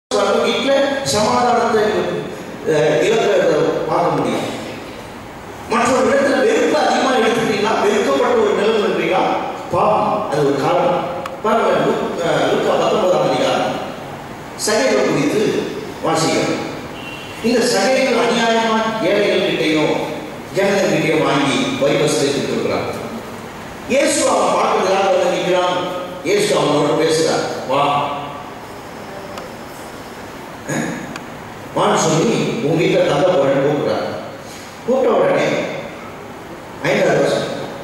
வீட்டில் சமாதானத்தை அஹ், இழக்கிறத பார்க்க முடியும் மற்றொரு இடத்துல வெறுப்பு அதிகமாக எடுத்துட்டீங்கன்னா வெறுக்கப்பட்ட ஒரு நிலம் இருக்கிறீங்களா பாவம் அது ஒரு காரணம் பாருங்க லூக்- அஹ், லூக்கா பத்தொன்பதாம் அதிகாரம் சகைகள் குறித்து வாசிக்கிறோம் இந்த சகைகள் அநியாயமா ஏழைகள் கிட்டையும் ஜனங்கள் கிட்டையும் வாங்கி வைபஸ்தை கொடுத்துருக்கிறாங்க இயேசு அவன் பார்க்கறதுக்காக வந்து நிற்கிறான் இயேசு அவனோட பேசுறார் வா அஹ்? வான்னு சொல்லி உன் வீட்டில் தங்க போறேன்னு கூப்பிடுறார் கூப்பிட்ட உடனே ஐந்தாவது வருஷம்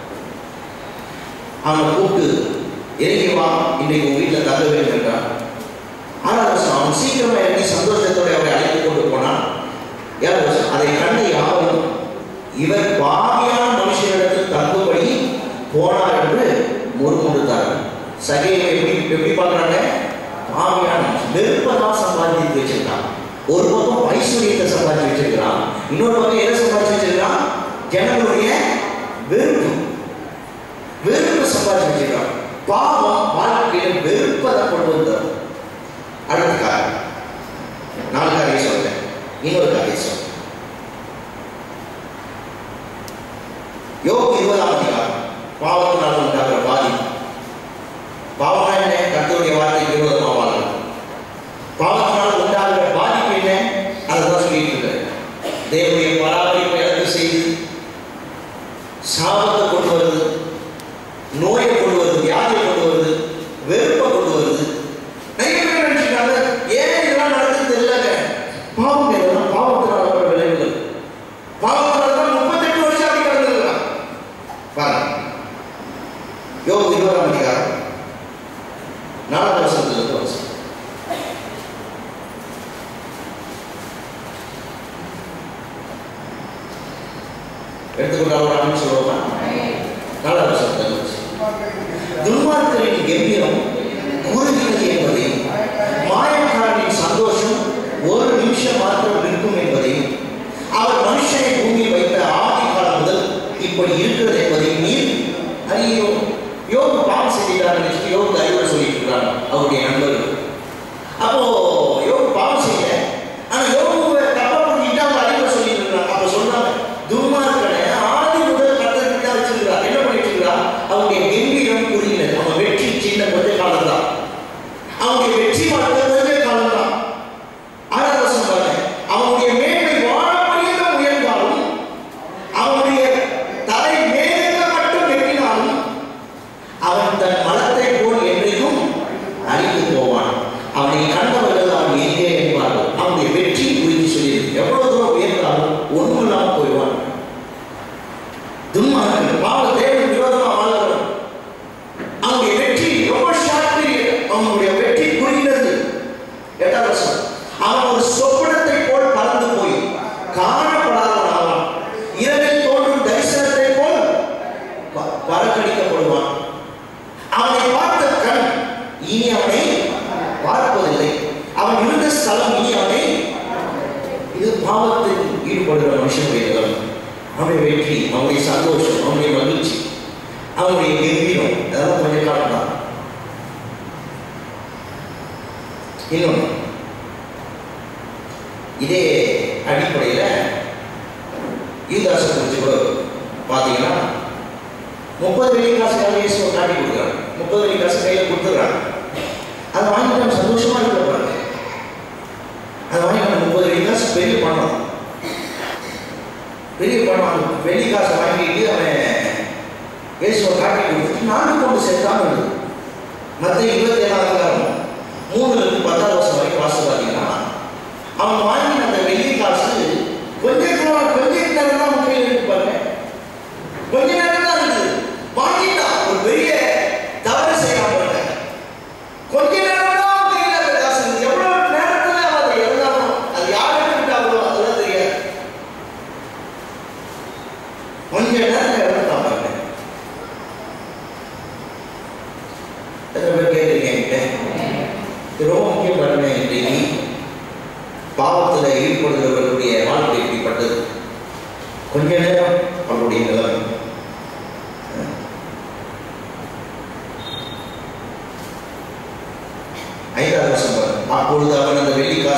அவனை கூப்பிட்டு இறங்கி வா இன்றைக்கு உன் வீட்டில் தங்க வேண்டும் என்றான் ஆறாவது வருஷம் அவன் சீக்கிரமா இறங்கி சந்தோஷத்தோட அவரை அழைத்து கொண்டு போனான் ஏழாவது வருஷம் அதை கண்ட யாவரும் இவர் பாவியான மனுஷனிடத்தில் தங்கும்படி போனார் என்று முறுமுறுத்தார்கள் சகையை எப்படி எப்படி பார்க்குறாங்க பாவியான மனுஷன் வெறுப்பதான் சம்பாதித்து வச்சிருக்கான் ஒரு பக்கம் ஐஸ்வர்யத்தை சம்பாதிச்சு வச்சிருக்கிறான் இன்னொரு பக்கம் எதை சம்பாதிச்சு வச்சிருக்கான் ஜனங்களுடைய வெறுப்பு வெறுப்பு சம்பாதிச்சு வச்சிருக்கான் பாவம் வாழ்க்கையில வெறுப்பதை கொண்டு வந்தது அடுத்த காரியம் நாலு காரியம் சொல்றேன் இன்னொரு காரியம் சொல்றேன் யோக இருபதாம் அதிகாரம் பாவத்தினால் உண்டாகிற பாதிப்பு பாவம் என்ன கர்த்தருடைய வார்த்தைக்கு விரோதமாக வாழணும் பாவத்தினால் உண்டாகிற பாதிப்பு என்ன அதை தான் சொல்லிட்டு இருக்கிறேன் தேவனுடைய பராமரிப்பை இழந்து செய்து சாபத்தை கொண்டு வருது நோயை கொண்டு வருது வியாதியை கொண்டு வருது வெறுப்பை கொண்டு வருது நிறைய பேர் நினைச்சிருக்காங்க ஏன் இதெல்லாம் நடக்குது தெரியலங்க பாவம் இதெல்லாம் பாவத்தினால வர விளைவுகள் பாவத்தினால தான் முப்பத்தெட்டு வருஷம் அப்படி கிடந்திருக்கலாம் பாருங்க யோக இருபதாம் அதிகாரம் நாலாவது வருஷத்துல இருந்து வருஷம் எடுத்துக்கொண்டால் ஒரு அப்படின்னு சொல்லுவோமா நாலாவது வருஷத்துல இருந்து வருஷம் துன்மார்க்கரின் கம்பீரம் கூறுகிறது என்பதையும் மாயக்காரனின் சந்தோஷம் ஒரு நிமிஷம் மாத்திரம் நிற்கும் என்பதையும் அவர் மனுஷனை பூமியில் வைத்த ஆதி காலம் முதல் இப்படி இருக்கிறது என்பதையும் நீர் அறியோ யோகு பாவம் செய்கிறார் என்று யோகு அறிவுரை சொல்லிட்டு இருக்கிறார் அவருடைய நண்பர்கள் அப்போ யோகு பாவம் செய்யல ஆனா யோகு தப்பா புரிஞ்சுட்டு அவங்க அறிவுரை சொல்லிட்டு இருக்கிறாங்க அப்ப சொல்றாங்க துன்மார்க்கனை ஆதி முதல் கத்தருக்கு தான் வச்சிருக்கிறார் என்ன பண்ணிட்டு இருக்கிறார் அவருடைய கம்பீரம் புரிகிறது அவன் வெற்றி சின்ன கொஞ்ச காலம் தான் அவனுடைய வெற்றி மட்டும் கொஞ்ச காலம் தான் ஆறாவது வருஷம் பாருங்க அவனுடைய மேன்மை வாழப்படியாக உயர்ந்தாலும் அவனுடைய தலை மேலுங்க மட்டும் வெட்டினாலும் அவன் தன் மலத்தை போல் என்றைக்கும் அழிந்து போவான் அவனை கண்டவர்கள் அவன் எங்கே என்பார்கள் அவனுடைய வெற்றி குறித்து சொல்லியிருக்கு எவ்வளவு தூரம் உயர்ந்தாலும் ஒன்றும் இல்லாமல் போயிடுவான் துன்மார்க்கன் பாவ தேவன் விரோதமாக வாழ்கிறவன் அவனுடைய வெற்றி ரொம்ப ஷார்ட் பீரியட் அவனுடைய வெற்றி குறிக்கிறது எட்டாம் வருஷம் அவன் ஒரு சொப்பனத்தை போல் பறந்து போய் காணப்படாதவனாவான் இரவில் தோன்றும் தரிசனத்தை போல் ப- பறக்கடிக்கப்படுவான் அவனை பார்த்த கண் இனி அவனை பார்ப்பதில்லை அவன் இருந்த ஸ்தலம் இனி அவனை இது பாவத்தில் ஈடுபடுகிற மனுஷனுடைய நிலம் அவனுடைய வெற்றி அவனுடைய சந்தோஷம் அவனுடைய மகிழ்ச்சி அவனுடைய கம்பீரம் அதெல்லாம் கொஞ்சம் காலம் தான் இன்னொன்று இதே அடிப்படையில் யூதாசை குறித்து கூட பார்த்தீங்கன்னா முப்பது வெள்ளி காசுக்காக இயேசுவை காட்டி கொடுக்குறாங்க முப்பது வெள்ளி காசு கையில் கொடுத்துட்றாங்க அதை வாங்கிட்டு நம்ம சந்தோஷமா இருக்க போறாங்க அதை வாங்கி நம்ம முப்பது வெள்ளி காசு பெரிய பணம் பெரிய பணம் அந்த வெள்ளி காசை வாங்கிட்டு அவன் இயேசுவை காட்டி கொடுத்துட்டு நான்கு கொண்டு சேர்த்தாம இருக்குது மற்ற இருபத்தி ஏழாம் அதிகாரம் மூணுல இருந்து பத்தாவது வருஷம் வரைக்கும் வாசி பார்த்தீங்கன்னா அவன் வாங்கின அந்த வெள்ளி காசு கொஞ்ச நேரம் கொஞ்ச நேரம் தான் அவன் கையில் இருக்கு பாருங்க கொஞ்ச நேரம் தான் இருக்குது வாங்கிட்டான் ஒரு பெரிய தவறு செய்யாம பாருங்க கொஞ்ச நேரம் தான் அவன் கையில் அந்த காசு இருக்குது எவ்வளவு நேரத்துல அவன் அதை எழுதாமோ அது யாருக்கு விட்டாங்களோ அதெல்லாம் தெரியாது கொஞ்ச நேரம் இறந்துட்டான் பாருங்க எத்தனை பேர் கேட்குறீங்க என்கிட்ட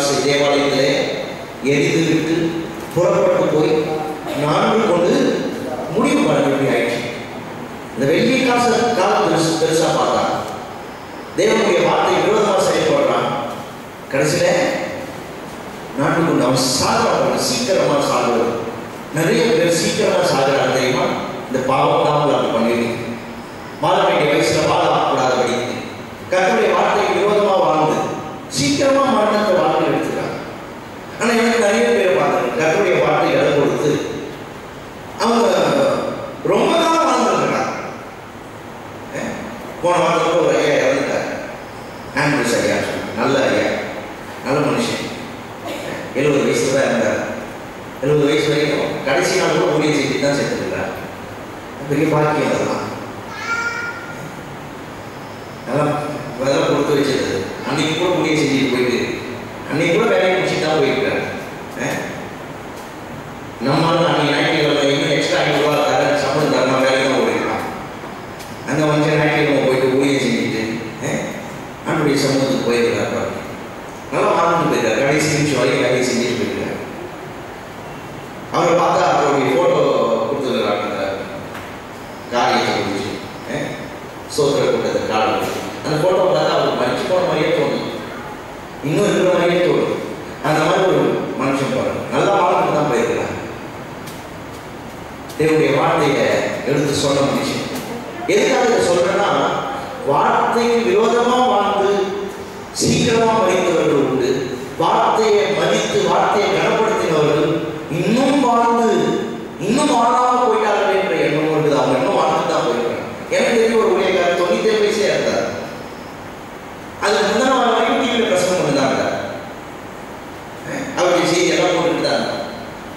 காசை தேவாலயத்திலே எரிந்துவிட்டு புறப்பட்டு போய் நான்கு கொண்டு முடிவு பண்ண வேண்டிய ஆயிடுச்சு இந்த வெள்ளி காசு காலம் பெருசு பெருசா பார்த்தா தேவனுடைய வார்த்தை விரோதமாக செயல்படுறான் கடைசியில் நாட்டு கொண்டு அவன் சாகிறான் சீக்கிரமா சாகுறது நிறைய பேர் சீக்கிரமா சாகுறாங்க தெரியுமா இந்த பாவம் தான் அப்படி பண்ணிருக்கு வாழ வேண்டிய வயசுல வாழக்கூடாதபடி கர்த்தருடைய வார்த்தைக்கு விரோதமா வாழ்ந்து சீக்கிரமா மரணத்தை வாழ்ந்து எடுத்துக்கிறாங்க ஆனா எனக்கு நிறைய பேர் பார்த்துருக்கேன் கர்த்தருடைய வார்த்தை இடம் கொடுத்து அவங்க ரொம்ப காலம் வாழ்ந்துருக்கிறாங்க அஹ் போன வாரத்தில் ஒரு ஐயா இறந்துட்டார் ஆம்பிள்ஸ் ஐயா நல்ல ஐயா நல்ல மனுஷன் எழுபது வயசுல தான் இருந்தார் எழுபது வயசு வரைக்கும் கடைசி நாள் கூட ஊழியம் செஞ்சு தான் செத்துருக்கிறார் பெரிய பாக்கியம் அதெல்லாம் அதெல்லாம் அதெல்லாம் கொடுத்து வச்சது அன்னைக்கு கூட ஊழியம் செஞ்சுட்டு போயிட்டு அன்னைக்கு கூட வேலையை முடிச்சுட்டு தான் போயிருக்காரு அஹ் நம்மளால அன்னைக்கு ஞாயிற்றுக்கிழமை இன்னும் எக்ஸ்ட்ரா ஐநூறுரூவா தர சம்பளம் தரணும் வேலைக்கு தான் போயிருக்கான் அந்த மனுஷன் ஞாயிற்றுக்கிழமை போயிட்டு ஊழியம் செஞ்சுட்டு அஹ் அன்றைய சமூகத்துக்கு போயிருக்காரு பாருங்க நல்லா வாழ்ந்துட்டு போயிருக்காரு கடைசி நிமிஷம் வரைக்கும் வேலையை செஞ்சுட்டு போயிருக்காரு அவரை பார்த்தா அவருடைய ஃபோட்டோ கொடுத்துருக்காங்க அந்த காரியத்தை குறிச்சு சோதர கூட்டத்தை காலம் அந்த ஃபோட்டோ பார்த்தா அவருக்கு மறைச்சு போன மாதிரியே தோணும் இன்னும் இருக்கிற மாதிரியே தோணும் அந்த மாதிரி ஒரு மனுஷன் பாருங்க நல்லா வாழ்ந்துட்டு தான் போயிருக்கிறாங்க தேவனுடைய வார்த்தையை எடுத்து சொல்ல மனுஷன் எதுக்காக இதை சொல்றேன்னா வார்த்தைக்கு விரோதமா வாழ்ந்து சீக்கிரமா மறித்தவர்கள் உண்டு வார்த்தையை மதித்து வார்த்தையை கனப்படுத்தினவர்கள் இன்னும் வாழ்ந்து இன்னும் வாழாம போயிட்டார்கள் என்ற எண்ணம் இருக்குது அவங்க இன்னும் வாழ்ந்து தான் போயிருக்காங்க எனக்கு தெரியும் ஒரு ஊழியக்காரர் தொண்ணூத்தி ஏழு வயசே இருந்தார் அதுக்கு முந்தின நாள் வரைக்கும் டிவியில் பிரசங்கம் பண்ணிருந்தாங்க அவருடைய செய்தி எல்லாம் போட்டுட்டு தான் இருந்தார்.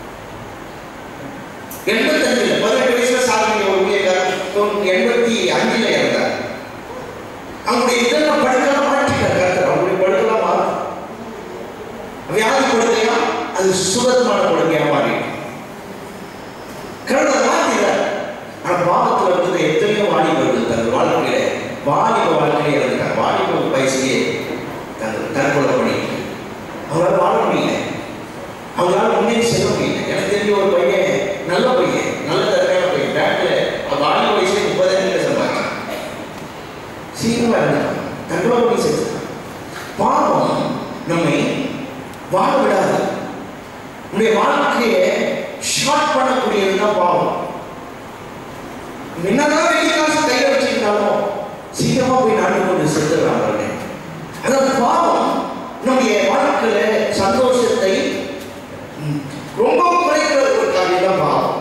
எண்பத்தஞ்சுல பதினெட்டு வயசுல சாதனை ஒரு ஊழியக்காரர் தொண்ணூ- எண்பத்தி அஞ்சுல இருந்தார் அவங்களுடைய இதெல்லாம் படுக்கலாம் மாற்றிட்டார் கருத்தர் அவங்களுடைய படுக்கலாம் மாறும் வியாதி படுக்கையா அது சுகமான படுக்கையா மாறிட்டு கடவுள் அதை மாற்றினார் ஆனா பாவத்துல வந்து எத்தனையோ வாலிபர்கள் தங்கள் வாழ்க்கையில வாலிப வாழ்க்கையிலே இருந்தாங்க வாலிப வயசுலயே தங்கள் தற்கொலை பண்ணிட்டு அவங்களால வாழ முடியல அவங்களால முன்னேறி செல்ல முடியல எனக்கு தெரிஞ்ச ஒரு பையன் நல்ல பையன் நல்ல தரமான பையன் பேங்க்ல வாலிப வயசுல முப்பதாயிரம் சம்பாதிச்சான் சீக்கிரமா இருந்தான் தற்கொலை பண்ணி செத்துட்டான் பாவம் நம்மை வாழ விடாது நம்முடைய வாழ்க்கையை ஷார்ட் பண்ணக்கூடியது தான் பாவம் என்னதான் வெளி காசு கையில வச்சிருந்தாலும் சீக்கிரமா போய் நாட்டு கொண்டு செத்துறாங்க அதாவது பாவம் நம்முடைய வாழ்க்கையில சந்தோஷத்தை ம், ரொம்ப குறைக்கிற ஒரு காரியம் தான் பாவம்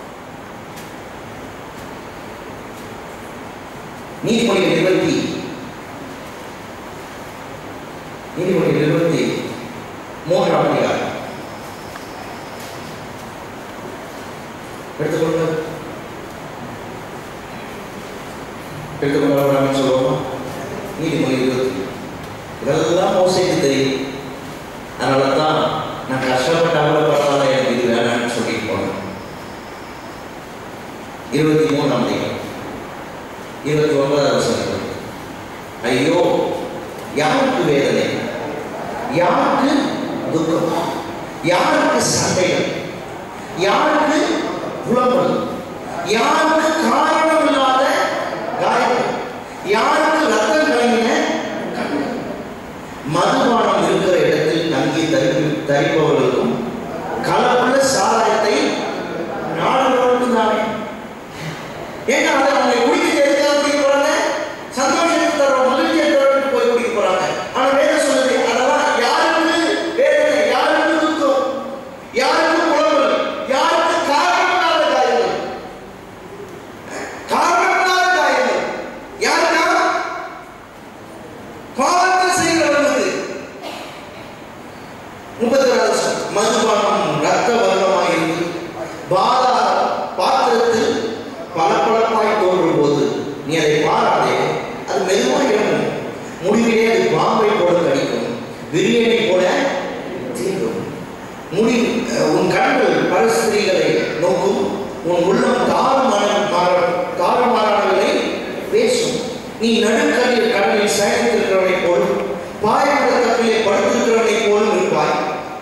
நீதிமொழிகள் இருபத்தி நீதிமொழிகள் இருபத்தி மூன்றாம் அதிகாரம் எடுத்துக்கொண்டு எடுத்துக்கொண்டு சொல்லுவோமா நீதிமொழி இருபத்தி இதெல்லாம் மோசைக்கு தெரியும் அதனால தான் நான் கஷ்டப்பட்டாலும் பரவாயில்ல எனக்கு இது வேணாம்னு சொல்லிட்டு போனேன் இருபத்தி மூணாம் அதிகாரம் இருபத்தி ஒன்பதாவது வசனம் ஐயோ யாருக்கு வேதனை யாருக்கு துக்கம் யாருக்கு சண்டைகள் யாருக்கு புலம்பல் யாருக்கு காரணம் இல்லாத காயங்கள் யாருக்கு ரத்தம் கலங்கின கண்ணீர்? மதுபானம் இருக்கிற இடத்தில் தங்கி தரி தரிப்பவர்களுக்கும் கலப்புள்ள சாராயத்தை நாடுகளுக்கும் தானே ஏன்னா அதை அவங்க குடிக்க எதுக்காக குடிக்க போறாங்க சந்தோஷத்தை தர மகிழ்ச்சியை தரட்டு போய் குடிக்க போறாங்க ஆனா வேதம் சொல்லுது அதெல்லாம் யாருக்கு வேதனை யாருக்கு துக்கம் யாருக்கு புலம்பல் யாருக்கு காரணமில்லாத காயங்கள் காரணமில்லாத காயங்கள் யாருக்கா பாவத்தை செய்கிறவர்களுக்கு முப்பத்தி வருஷம் மதுபானம் ரத்த வர்ணமாய் இருந்து பாலா பாத்திரத்தில் பளபளப்பாய் தோன்றும் போது நீ அதை பாராதே அது மெதுவாக இறங்கும் முடிவிலே அது பாம்பை போல கடிக்கும் விரியனை போல தீண்டும் முடி அஹ், உன் கண்கள் பரஸ்திரிகளை நோக்கும் உன் உள்ளம் தாறுமாற தாறுமாறானவர்களை பேசும் நீ நடுக்கடலில் கடலில் சயனித்திருக்கிறவனை போலும் பாயமர தப்பிலே படுத்திருக்கிறவனை போலும் இருப்பாய்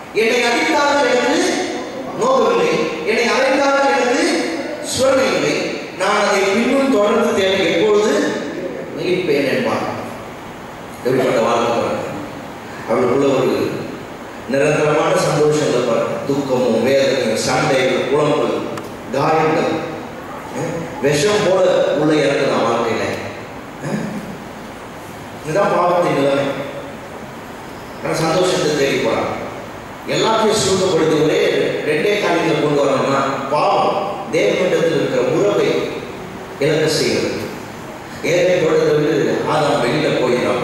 என்னை அடித்தார்கள் எனக்கு நோகவில்லை என்னை அறைந்தார்கள் எனக்கு சுரணை இல்லை நான் அதை பின்னும் தொடர்ந்து தேவை எப்பொழுது மிளிப்பேன் என்பார் எப்படிப்பட்ட வாழ்க்கை பாருங்க அவளுக்குள்ள ஒரு நிரந்தரமான சந்தோஷங்கள் பாருங்க துக்கமும் வேதனையும் சண்டைகள் குழம்பு காயங்கள் அஹ், விஷம் போல உள்ள இறங்குதான் வாழ்க்கையில அஹ், இதுதான் பாவத்தின் நிலைமை ஆனால் சந்தோஷத்தை தேடி போறான் எல்லாத்தையும் சூழ்நிலைப்படுத்தி ஒரே ரெண்டே காரியங்களை கொண்டு வரணும்னா பாவம் தேவனிடத்தில் இருக்கிற உறவை இழக்க செய்கிறது ஏழை தொடர்ந்து விட்டு ஆதாம் வெளியில போயிடறாங்க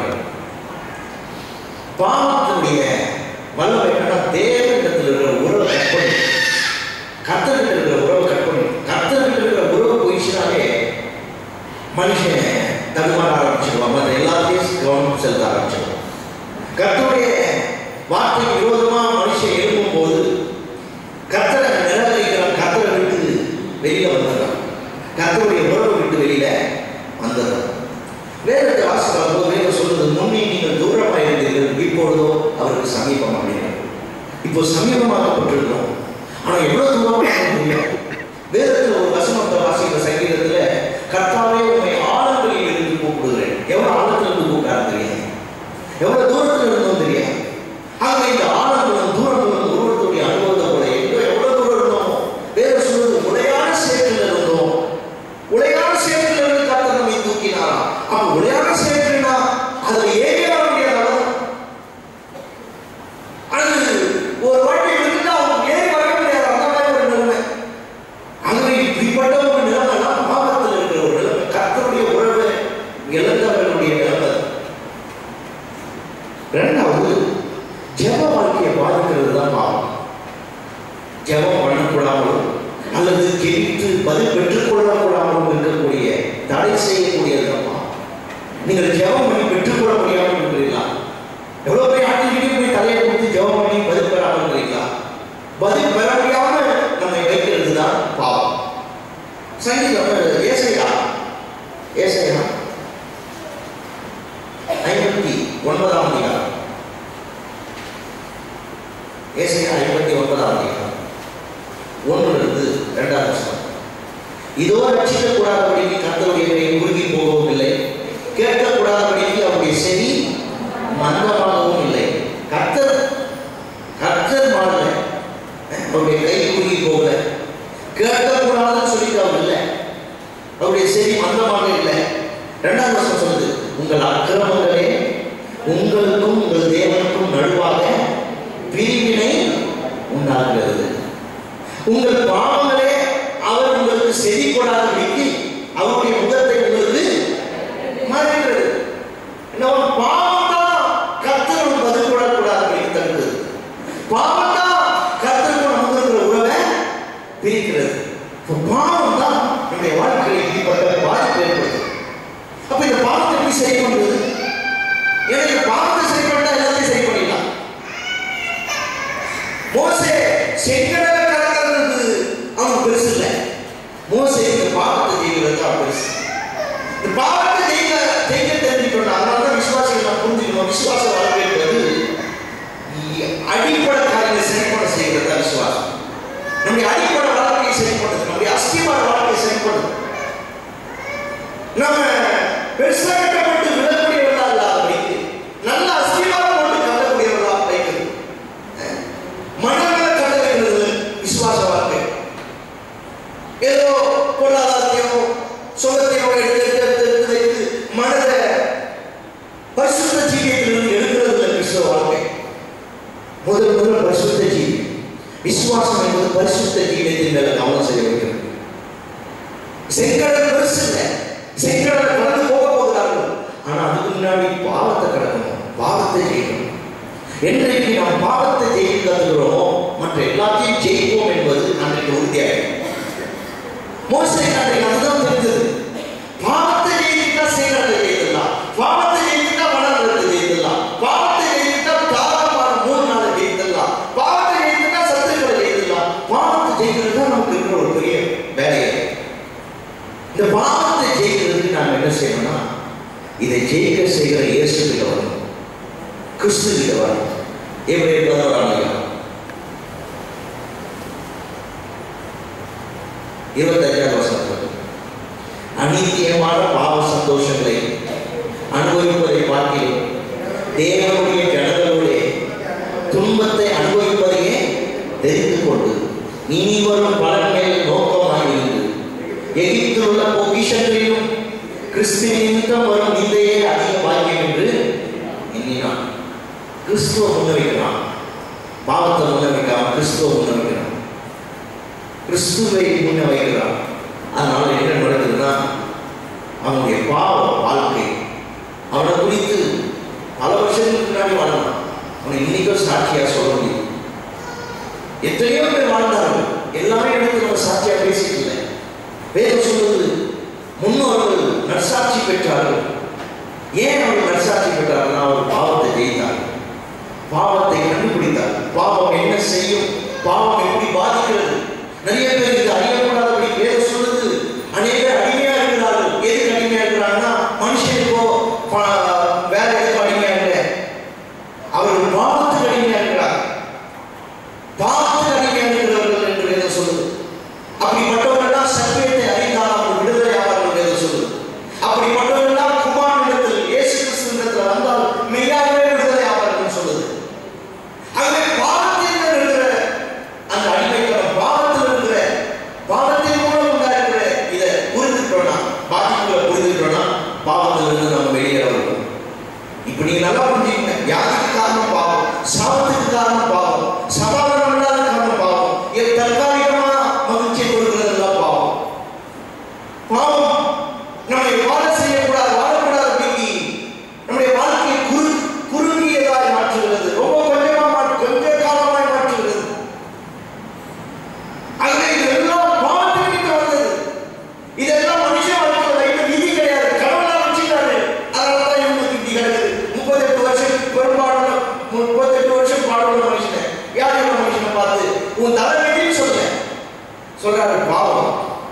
பாவத்தினுடைய வல்லமை என்னன்னா தேவனிடத்தில் இருக்கிற உறவை கற்பனை கத்தரில் இருக்கிற உறவை கற்பனை கத்தரில் இருக்கிற உறவு போயிடுச்சுனாலே மனுஷன் தடுமாற ஆரம்பிச்சிடுவான் மற்ற எல்லாத்தையும் கவனம் செலுத்த ஆரம்பிச்சிடுவான் கர்த்தருடைய வார்த்தைக்கு விரோதமா மனுஷன் எழும்பும் போது கர்த்தரை நிராகரிக்கிறான் கர்த்தரை விட்டு வெளியில வந்துடுறான் கர்த்தருடைய உறவை விட்டு வெளியில வந்துடுறான் வேதத்தை வாசிக்கும் போது வேதம் சொல்றது முன்னே நீங்கள் தூரமாக இருந்தீர்கள் இப்பொழுதோ அவருக்கு சமீபம் அப்படின்னார் இப்போ சமீபமாகப்பட்டிருக்கிறோம் ஆனா எவ்வளவு தூரமாக முடியும் வேதத்தில் ஒரு வசனத்தை வாசிக்கிற சங்கீதத்துல கர்த்தாவே உண்மை ஆழங்களில் இருந்து கூப்பிடுகிறேன் எவ்வளவு ஆழத்துல இருந்து கூப்பிட்டாரு தெரியாது எவ்வளவு தூரத்துல இருந்தோம் தெரியாது ஆக இந்த ஆழங்களும் தூரங்களும் ஒருவருடைய அனுபவத்தை கூட எங்க எவ்வளவு தூரம் இருந்தோம் வேற சொல்றது உடையான சேற்றில் இருந்தோம் உடையான சேற்றில் இருந்து கர்த்தர் நம்மை தூக்கினாரா அப்ப உடையான சேற்றுனா அதுல ஏறி வர முடியாது அவ்வளவுதான் அது ஒரு வாட்டி விட்டுட்டா அவங்க ஏறி வர முடியாது அந்த மாதிரி ஒரு நிலைமை அங்கே இப்படிப்பட்ட ஒரு நிலைமைலாம் பாவத்தில் இருக்கிற ஒரு நிலைமை கர்த்தருடைய உறவை இழந்தவர்களுடைய நிலைமை ரெண்டாவது ஜெப வாழ்க்கையை பாதிக்கிறது தான் பாவம் ஜெபம் பண்ணக்கூடாமலும் அல்லது கெவித்து பதில் பெற்றுக்கொள்ளக்கூடாமலும் இருக்கக்கூடிய தடை செய்யக்கூடியது தான் பாவம் நீங்கள் ஜெபம் பண்ணி பெற்றுக்கொள்ள முடியாமல் இருக்கிறீங்களா எவ்வளவு பெரிய ஆட்சிக்கு போய் தலையை கொடுத்து ஜெபம் பண்ணி பதில் பெறாமல் இருக்கிறீங்களா பதில் பெற முடியாம நம்மை வைக்கிறது தான் பாவம் சங்கீதம் ஏசையா ஏசையா ஐம்பத்தி ஒன்பதாம் அதிகாரம் ஏசையா ஐம்பத்தி ஒன்பதாம் அதிகாரம் ஒன்றிலிருந்து இரண்டாவது வசனம் இதோ ரட்சிக்கக்கூடாதபடிக்கு கர்த்தருடைய கை குறுகி போகவும் இல்லை கேட்கக்கூடாதபடிக்கு அவருடைய செவி மந்தமாகவும் இல்லை கர்த்தர் கர்த்தர் மாறல அவருடைய கை குறுகி போகல கேட்கக்கூடாதுன்னு சொல்லிட்டு அவர் இல்லை அவருடைய செவி மந்தமாக இல்லை இரண்டாவது வருஷம் சொல்லுது உங்கள் அக்கிரமங்களே உங்களுக்கும் உங்கள் தேவனுக்கும் நடுவாக பிரிவினை உண்டாகிறது உங்கள் பாவங்களே அவர் உங்களுக்கு செவி கொடாதபடிக்கு அவருடைய முகத்தை உங்களுக்கு மறைக்கிறது நம்ம பாவம் தான் கர்த்தர் பதில் கொள்ளக்கூடாதபடிக்கு தடுக்கிறது பாவம் தான் கர்த்தருக்கு நமக்கு இருக்கிற உறவை பிரிக்கிறது இப்ப பாவம் தான் நம்முடைய வாழ்க்கையில் இப்படிப்பட்ட பாதிப்பு ஏற்படுது அப்ப இந்த பாவத்தை எப்படி சரி பண்றது ஏன்னா இந்த பாவத்தை சரி பண்ணா எல்லாத்தையும் சரி பண்ணிடலாம் மோசே செங்கடலை கடக்கிறது அவன் பெருசு இல்லை மோசே இந்த பாவத்தை செய்கிறது தான் பெருசு இந்த பாவத்தை ஜெயிக்க ஜெயிக்க தெரிஞ்சுக்கணும் அதனால தான் விசுவாசிகள் நான் புரிஞ்சுக்கணும் விசுவாச வாழ்க்கை என்பது இ- அடிப்படை காரியங்களை சரிப்பட செய்கிறது தான் விசுவாசம் நம்முடைய அடிப்படை வாழ்க்கையை சரிப்படுது நம்முடைய அஸ்திவார வாழ்க்கையை சரிப்படுது நம்ம பெருசா கட்டப்பட்டு விடக்கூடியவர்களா இல்லாதபடிக்கு நல்ல அஸ்திவாரம் போட்டு கட்டக்கூடியவர்களா வைக்கிறது மனங்களை கட்ட வைக்கிறது விசுவாச வாழ்க்கை ஏதோ பொருளாதாரத்தையோ சுகத்தையோ எடுத்து எடுத்து எடுத்து வைத்து மனதை பரிசுத்த ஜீவியத்திலிருந்து எடுக்கிறது இல்லை கிறிஸ்தவ வாழ்க்கை முதல் முதல்ல பரிசுத்த ஜீவி விசுவாசம் என்பது பரிசுத்த ஜீவியத்தின் மேல கவனம் செய்ய வைக்கிறது செங்கடல் பெருசு இல்லை செங்கடலை கடந்து போக போகிறார்கள் ஆனா அதுக்கு முன்னாடி பாவத்தை கடக்கணும் பாவத்தை ஜெயிக்கணும் என்றைக்கு நாம் பாவத்தை ஜெயிக்க கத்துக்கிறோமோ மற்ற எல்லாத்தையும் ஜெயிப்போம் என்பது அன்றைக்கு உறுதியாயிடும் மோசை அன்றைக்கு அதுதான் தெரிஞ்சது பாவத்தை ஜெயிக்கிட்டா செயலத்தை ஜெயிக்கலாம் பாவத்தை ஜெயிக்கிட்டா வளர்றதை ஜெயிக்கலாம் பாவத்தை ஜெயிக்கிட்டா தாராளமான மூணு நாளை ஜெயிக்கலாம் பாவத்தை ஜெயிக்கிட்டா சத்துக்களை ஜெயிக்கலாம் பாவத்தை ஜெயிக்கிறது தான் நமக்கு இருக்கிற ஒரு பெரிய வேலையை இந்த பாவத்தை ஜெயிக்கிறதுக்கு நாம் என்ன செய்யணும்னா இதை ஜெயிக்க செய்கிற இயேசு கிட்ட வரணும் கிறிஸ்து கிட்ட வரணும் எப்படி பதினோராம் அதிகாரம் இருபத்தஞ்சாவது வசனம் அநீத்தியமான பாவ சந்தோஷங்களை அனுபவிப்பதை பார்க்கிறோம் தேவனுடைய ஜனங்களுடைய துன்பத்தை அனுபவிப்பதையே தெரிந்து கொண்டு இனி வரும் பலன்களை நோக்கமாயிருந்து எகிப்தில் உள்ள பொக்கிஷங்களிலும் கிறிஸ்து நிமித்தம் வரும் நிந்தையே அதிக பாக்கியம் என்று எண்ணினான் கிறிஸ்துவ முன்வைக்கிறான் பாவத்தை முன்வைக்காம கிறிஸ்துவ முன்வைக்கிறான் கிறிஸ்துவை முன்ன வைக்கிறான் அதனால என்ன நடக்குதுன்னா அவனுடைய பாவ வாழ்க்கை அவனை குறித்து பல வருஷங்களுக்கு முன்னாடி வாழ்ந்தான் அவனை இன்னைக்கும் சாட்சியா சொல்ல முடியும் எத்தனையோ பேர் வாழ்ந்தார்கள் எல்லாமே எடுத்து நம்ம சாட்சியா பேசிட்டு இல்லை வேதம் சொல்வது முன்னோர்கள் நற்சாட்சி பெற்றார்கள் ஏன் அவர் நற்சாட்சி பெற்றார்கள் அவர் பாவத்தை ஜெயித்தார் பாவத்தை கண்டுபிடித்தார் பாவம் என்ன செய்யும் பாவம் எப்படி பாதிக்கிறது நிறைய பேர் இது அறியக்கூடாதபடி வேதம் சொல்லுது அநேக பேர் அடிமையா இருக்கிறார்கள் எதுக்கு அடிமையா இருக்கிறாங்கன்னா மனுஷனுக்கோ ப- வேற எதுக்கும் அடிமையா இல்லை அவர்கள் பாவத்துக்கு அடிமையா இருக்கிறார் பாவத்துக்கு அடிமையா இருக்கிறவர்கள் என்று வேதம் சொல்லுது அப்படிப்பட்டவர்கள்லாம் சத்தியத்தை அறிந்தால் அவர்கள் விடுதலை ஆவார்கள் என்று சொல்லுது அப்படிப்பட்டவர்கள்லாம் குமாரனிடத்தில் இயேசு கிறிஸ்துவிடத்தில் வந்தால் மெய்யாகவே விடுதலை ஆவார்கள் சொல்லுது ஆகவே பாவத்தில் இருக்கிற அந்த அடிமைத்தனம் பாவத்தில் இருக்கிற பாவத்தின் மூலம் உண்டாயிருக்கிற இதை புரிந்துட்டோம்னா பாதிப்புகளை புரிந்துட்டோம்னா பாவத்தில் இருந்து நம்ம வெளியேற வருவோம் இப்ப நீங்க நல்லா புரிஞ்சுக்கங்க வியாதிக்கு காரணம் பாவம் சாபத்துக்கு காரணம் பாவம் சமாதானம் இல்லாத காரணம் பாவம் இது தற்காலிகமா மகிழ்ச்சியை கொடுக்கிறதெல்லாம் பாவம் பாவம் நம்மை வாழ செய்யக்கூடாது வாழக்கூடாது அப்படிங்கி நம்முடைய வாழ்க்கையை குறு குறுகியதாய் மாற்றுகிறது ரொம்ப கொஞ்சமா மாற்று கொஞ்ச காலமாய் மாற்றுகிறது ஆகவே இதெல்லாம் பாவத்திற்கு வந்தது இதெல்லாம் மனுஷ வாழ்க்கையில் வைத்த விதி கிடையாது கடவுளா வச்சுட்டாரு அதனால தான் இவங்களுக்கு இப்படி கிடக்குது முப்பத்தெட்டு வருஷம் பெரும்பாடுள்ள முப்பத்தெட்டு வருஷம் பாடுள்ள மனுஷனை வியாதியுள்ள மனுஷனை பார்த்து உன் தலைவலின்னு சொல்ல சொல்றாரு பாவம்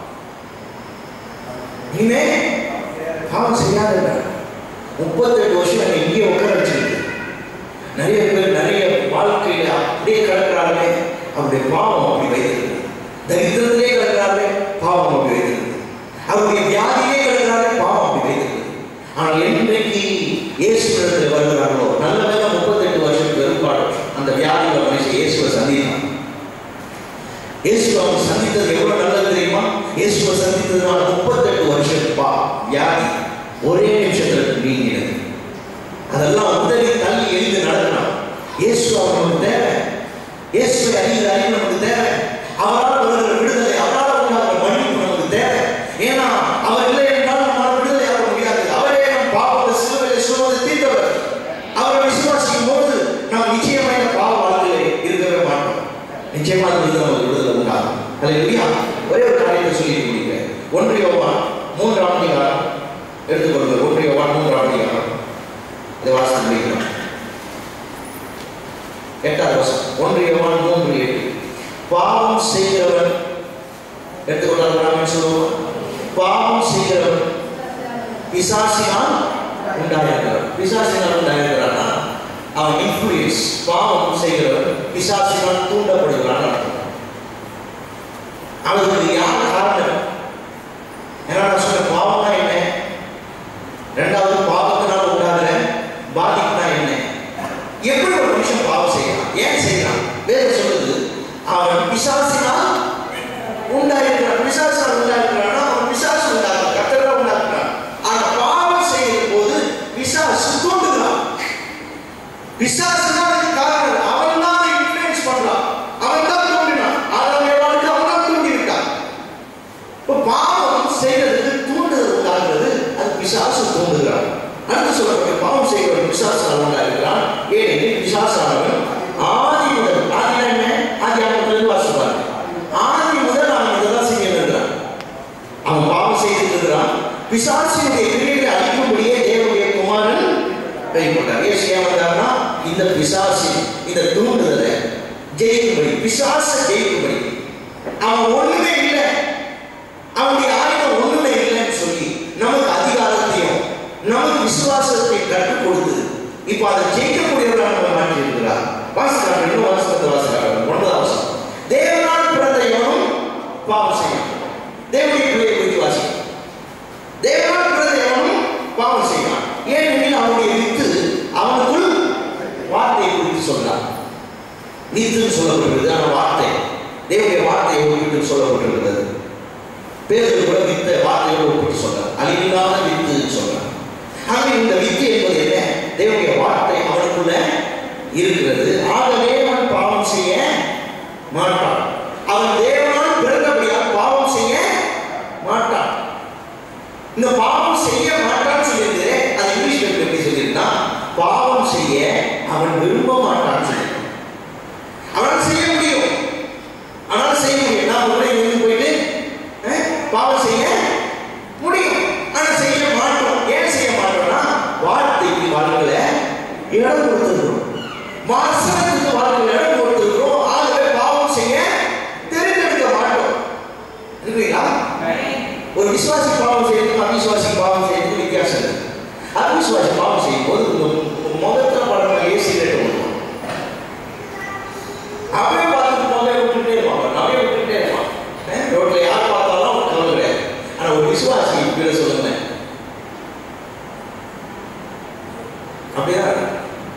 இனிமே பாவம் செய்யாத முப்பத்தெட்டு வருஷம் என்னை இங்கே உட்கார வச்சிருக்கு நிறைய பேர் நிறைய வாழ்க்கையில அப்படியே கிடக்கிறார்களே அவருடைய பாவம் அப்படி வைத்திருக்கு தரித்திரத்திலே கிடக்கிறார்களே பாவம் அப்படி வைத்திருக்கு அவருடைய வியாதியிலே கிடக்கிறார்களே பாவம் அப்படி வைத்திருக்கு ஆனால் என்றைக்கு இயேசுடத்தில் வருகிறார்களோ நல்ல வேலை முப்பத்தெட்டு வருஷம் பெரும்பாடு அந்த வியாதியில மனுஷன் இயேசுவை சந்தித்தான் இயேசு அவன் சந்தித்தது எவ்வளவு நல்லது தெரியுமா இயேசுவை சந்தித்ததுனால முப்பத்தெட்டு வருஷம் பா வியாதி ஒரே நிமிஷத்துல நீங்கினது அதெல்லாம் உதவி தள்ளி எழுந்து நடக்கலாம் இயேசு அவனுக்கு தேவை இயேசுவை அறிகிற அறிவு நமக்கு தேவை அவரால் வருகிற விடுதலை அவரால் உண்டாகிற மன்னிப்பு நமக்கு தேவை ஏன்னா அவர் இல்லை என்றால் நம்மால் விடுதலை ஆக முடியாது அவரே நம் பாவத்தை சிலுவையை சுமந்து தீர்த்தவர் அவரை விசுவாசிக்கும் போது நாம் நிச்சயமாக இந்த பாவ வாழ்க்கையிலே இருக்கவே மாட்டோம் நிச்சயமாக இருந்து நமக்கு விடுதலை உண்டாகும் அல்லேலூயா ஒரே ஒரு காரியத்தை சொல்லி முடிக்கிறேன் ஒன்று யோவான் மூன்றாம் அதிகாரம் எடுத்துக்கொள்ளுங்கள் ஒன்று யோவான் மூன்றாம் அதிகாரம் இதை வாசித்து முடிக்கிறோம் எட்டாவது வருஷம் ஒன்று யோவான் மூன்று எட்டு பாவம் செய்கிறவன் எடுத்துக்கொண்டார்கள் சொல்லுவோம் பாவம் செய்கிறவன் பிசாசினால் உண்டாயிருக்கிறான் பிசாசினால் உண்டாயிருக்கிறான்னா அவன் இன்ஃபுளுயன்ஸ் பாவம் செய்கிறவன் பிசாசினால் தூண்டப்படுகிறான் அர்த்தம் அவருக்கு யார் காரணம் ஏன்னா நான் சொன்ன பாவம்னா என்ன ரெண்டாவது பாவத்தினால் உண்டாகிற பாதிப்புனா என்ன எப்படி ஒரு மனுஷன் பாவம் செய்யலாம் ஏன் செய்யலாம் வேறு சொல்லுது அவன் பிசாசினால் உண்டாயிருக்கிறான் பிசாசினால் உண்டாயிருக்கிறான்னா அவன் பிசாசு உண்டாகிறான் கத்தரா உண்டாக்குறான் ஆனா பாவம் செய்யும் போது பிசாசு தூண்டுகிறான் பிசாசு தான் அதுக்கு காரணம் அவன் தான் அதை இன்ஃபுளுன்ஸ் பண்றான் அவன் தான் தூண்டினான் ஆதாம் ஏவாளுக்கு அவன் தான் தூண்டி விட்டான் இப்போ பாவம் செய்யறதுக்கு தூண்டுதல் உண்டாகிறது அது பிசாசு தூண்டுகிறான் அடுத்து சொல்லக்கூடிய பாவம் செய்கிறவன் பிசாசால் உண்டாகிறான் ஏனெனில் பிசாசானவன் ஆதி முதல் ஆதி என்ன ஆதி அவன் வாசிப்பாங்க ஆதி முதல் அவன் இதெல்லாம் செய்ய இருக்கிறான் அவன் பாவம் செய்துட்டு இருக்கிறான் பிசாசினுடைய கிரியைகளை அழிக்கும்படியே தேவனுடைய குமாரன் வெளிப்பட்டார் ஏசு ஏன் வந்தார்னா இந்த பிசாசு இந்த தூண்டுதலை ஜெயிக்கும்படி பிசாச ஜெயிக்கும்படி அவன் ஒண்ணுமே இல்லை அவனுடைய ஆயுதம் ஒண்ணுமே இல்லைன்னு சொல்லி நமக்கு அதிகாரத்தையும் நமக்கு விசுவாசத்தை கற்றுக் கொடுத்து இப்போ அதை ஜெயிக்கக்கூடியவர்களாக நம்ம மாற்றி இருக்கிறார் வாசிக்கிறார்கள் இன்னும் வாசகத்தை வாசிக்கிறார்கள் ஒன்பதாம் வசனம் தேவனால் பிறந்த எவனும் பாவம் செய்யும் நீத்துன்னு சொல்லப்பட்டிருக்கிறது ஆனால் வார்த்தை தேவனுடைய வார்த்தையை ஒப்பிட்டு சொல்லப்பட்டிருக்கிறது பேருக்கு கூட வித்த வார்த்தையோடு ஒப்பிட்டு சொல்றார் அழிவில்லாத வித்துன்னு சொல்றார் ஆகவே இந்த வித்து என்பது என்ன தேவனுடைய வார்த்தை அவனுக்குள்ள இருக்கிறது ஆகவே அவன் பாவம் செய்ய மாட்டான் அவன் தேவனால் பிறந்தபடியால் பாவம் செய்ய மாட்டான் இந்த பாவம் செய்ய மாட்டான்னு சொல்லியிருக்கு அது இங்கிலீஷ்ல எப்படி சொல்லியிருந்தா பாவம் செய்ய அவன் விரும்ப மாட்டான்னு சொல்லியிருக்கான் அவனால் செய்ய முடியும் ஆனால் செய்ய முடியும் நான் உடனே இருந்து போயிட்டு அஹ், பாவம் செய்ய முடியும் ஆனால் செய்ய மாட்டோம் ஏன் செய்ய மாட்டோம்னா வார்த்தைக்கு வாழ்க்கையில இடம் கொடுத்துருக்கிறோம் மாசத்துக்கு வாழ்க்கையில இடம் கொடுத்துருக்கிறோம் ஆகவே பாவம் செய்ய தெரிந்தெடுக்க மாட்டோம் இருக்கிறீங்களா ஒரு விசுவாசி பாவம் செய்யறதுக்கு அவிசுவாசி பாவம் செய்யறதுக்கு வித்தியாசம் இருக்கு அவிசுவாசி பாவம் செய்யும் போது முதல்ல படங்களையே சீரட்டு விடுவான் அப்படியே பார்த்துட்டு முதல்ல விட்டுட்டே இருப்பான் நிறைய விட்டுட்டே இருப்பான் அஹ் ரோட்ல யார் பார்த்தாலும் அவன் கவலை கிடையாது ஆனா ஒரு விசுவாசி பேர சொல்லுங்க அப்படிதான் இருக்கு.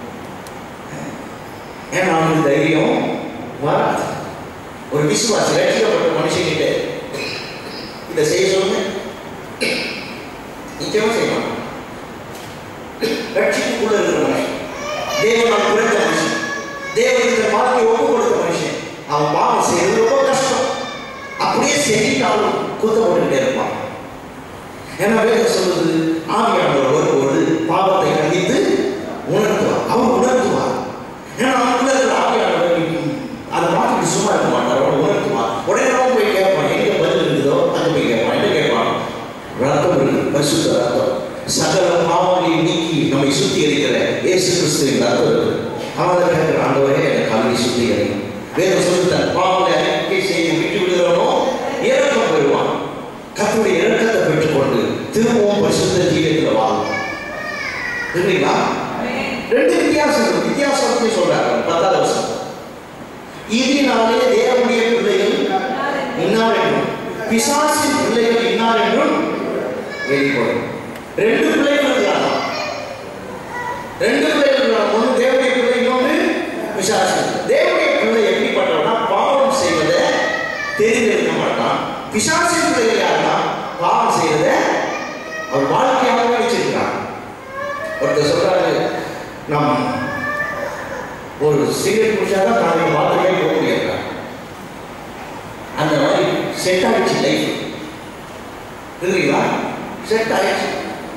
ஏன்னா அவனுக்கு தைரியம் வராது ஒரு விசுவாசி ரட்சிக்கப்பட்ட மனுஷங்கிட்ட இதை செய்ய சொல்லுங்க நிச்சயமா செய்வான் ரட்சிப்புக்குள்ள இருக்கிற மனுஷன் தேவனால் பிறந்த மனுஷன் தேவனுக்கு வாழ்க்கை ஒப்பு கொடுத்த மனுஷன் அவன் பாவம் செய்யறது ரொம்ப கஷ்டம் அப்படியே செஞ்சிட்டாலும் குத்தப்பட்டுக்கிட்டே இருப்பான் ஏன்னா வேதம் சொல்லுது ஆவியானவர் வரும்போது பாவத்தை கண்டித்து உணர்த்துவார் அவர் உணர்த்துவார் ஏன்னா அவனுக்குள்ள இருக்கிற ஆவியானவர் அதை மாற்றிட்டு சும்மா இருக்க மாட்டார் அவர் உணர்த்துவார் உடனே அவன் போய் கேட்பான் எங்க பதில் இருக்குதோ அங்கே போய் கேட்பான் என்ன கேட்பான் ரத்தம் இருக்கு பரிசுத்த ரத்தம் சகல பாவங்களை நீக்கி நம்மை சுத்திகரிக்கிற இயேசு கிறிஸ்துவின் ரத்தம் இருக்கு அவன் அதை கேட்கிற ஆண்டவரே எனக்கு கல்வி சுத்திகரி வேதம் சொல்லி தன் பாவங்களை அறிக்கை செய்து விட்டு விடுகிறவனோ இறக்கம் பெறுவான் கர்த்தருடைய இறக்கத்தை பெற்றுக்கொண்டு திரும்பவும் பரிசுத்த ஜீவியத்தில் வாழும் இல்லைங்களா ரெண்டு வித்தியாசம் இருக்கு. வித்தியாசத்தை சொல்றாங்க பத்தாவது வருஷம் இதனாலே தேவனுடைய பிள்ளைகள் இன்னார் என்றும் பிசாசின் பிள்ளைகள் இன்னார் என்றும் வெளிப்படும் ரெண்டு பிள்ளைகள் இருக்கிறாங்க ரெண்டு பிள்ளைகள் இருக்கிறாங்க ஒன்று தேவனுடைய பிள்ளை இன்னொன்று பிசாசு தேவனுடைய பிள்ளை எப்படிப்பட்டவனா பாவம் செய்வதை தெரிந்திருக்க மாட்டான் பிசாசின் பிள்ளைகள் யாருன்னா பாவம் செய்வதை அவர் வாழ்க்கையாகவே வச்சிருக்கிறான் ஒருத்தர் சொல்றாரு நாம் ஒரு சிகரெட் குடிச்சாதான் நாளைக்கு வாழ்க்கையே போக முடியாது அந்த மாதிரி செட் ஆயிடுச்சு லைஃப் புரியுதுங்களா செட் ஆயிடுச்சு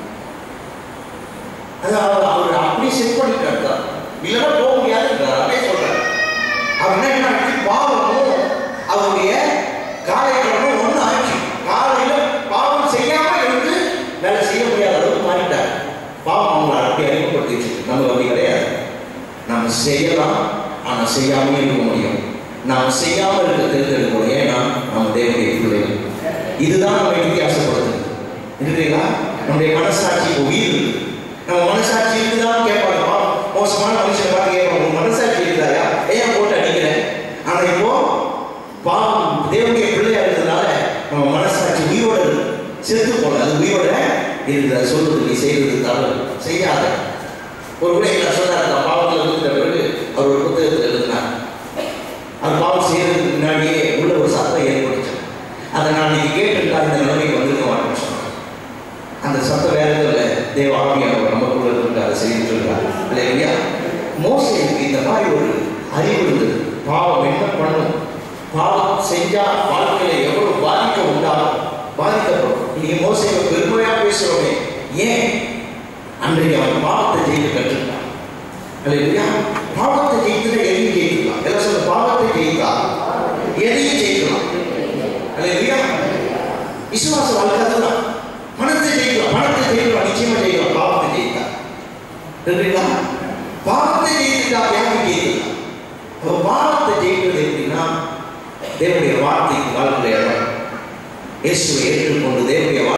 அதாவது அவர் அப்படியே செட் பண்ணிட்டார் தான் இல்லைன்னா போக முடியாதுன்றார் அப்படியே சொல்றாரு அவர் என்ன ஆச்சு பாவமும் அவருடைய காலைக்கிழமும் ஒன்று ஆச்சு காலையில பாவம் செய்யாம இருந்து வேலை செய்ய முடியாத அளவுக்கு மாறிட்டார் பாவம் அவங்களை அப்படி அறிமுகப்படுத்திச்சு நமக்கு அப்படி கிடையாது நம்ம செய்யலாம் ஆனா செய்யாம இருக்க முடியும் நாம் செய்யாம இருக்க தேர்ந்தெடுக்கணும் ஏன்னா நம்ம தேவனுடைய பிள்ளைகள் இதுதான் நம்ம வித்தியாசப்படுது இருக்குங்களா நம்முடைய மனசாட்சி இப்போ உயிர் இருக்கு. நம்ம மனசாட்சி இருக்குதான்னு கேட்பாங்க பாவம், மோசமான மனுஷனை பார்த்து கேட்பாங்க உன் மனசாட்சி இருக்குதாயா ஏன் போட்டு அடிக்கிறேன் ஆனா இப்போ பாவம் தேவனுடைய பிள்ளையா இருந்ததுனால நம்ம மனசாட்சி உயிரோட இருக்கு செத்து போல அது உயிரோட இருக்குது அது சொல்றது நீ செய்யறது தவறு செய்யாத ஒரு கூட என்ன சொன்னார் தான் பாவத்தில் இருந்த பிறகு அவர் ஒரு புத்தகத்தில் எழுதினார் அது பாவம் செய்யறதுக்கு முன்னாடியே உள்ள ஒரு சத்தம் ஏற்பட்டுச்சு அதை நான் நீங்க கேட்டுட்டா இந்த நிலைமைக்கு வந்திருக்க மாட்டேன்னு சொன்னார் அந்த சத்தம் வேற எதுவும் இல்லை தேவ ஆவியானவர் நமக்குள்ள இருந்து அதை செய்து சொல்றாரு இல்லையா மோசைக்கு இந்த மாதிரி ஒரு அறிவு இருந்தது பாவம் என்ன பண்ணும் பாவம் செஞ்சா வாழ்க்கையில எவ்வளவு பாதிக்க உண்டாகும் பாதிக்கப்படும் நீங்க மோசையை பெருமையா பேசுறோமே ஏன் அன்றைக்கு அவன் பாவத்தை ஜெயிக்க கற்றுக்கிட்டான் இல்லையா பாவத்தை ஜெயித்துல எதையும் ஜெயிக்கலாம் எல்லாம் சொல்ல பாவத்தை ஜெயித்தா எதையும் ஜெயிக்கலாம் இல்லையா விசுவாச வாழ்க்கை அதுதான் பணத்தை ஜெயிக்கலாம் பணத்தை ஜெயிக்கலாம் நிச்சயமா ஜெயிக்கலாம் பாவத்தை ஜெயித்தா இல்லைங்களா பாவத்தை ஜெயித்துட்டா வியாதி ஜெயிக்கலாம் அப்போ பாவத்தை ஜெயிக்கிறது எப்படின்னா தேவனுடைய வார்த்தைக்கு வாழ்க்கையில இயேசுவை ஏற்றுக்கொண்டு தேவனுடைய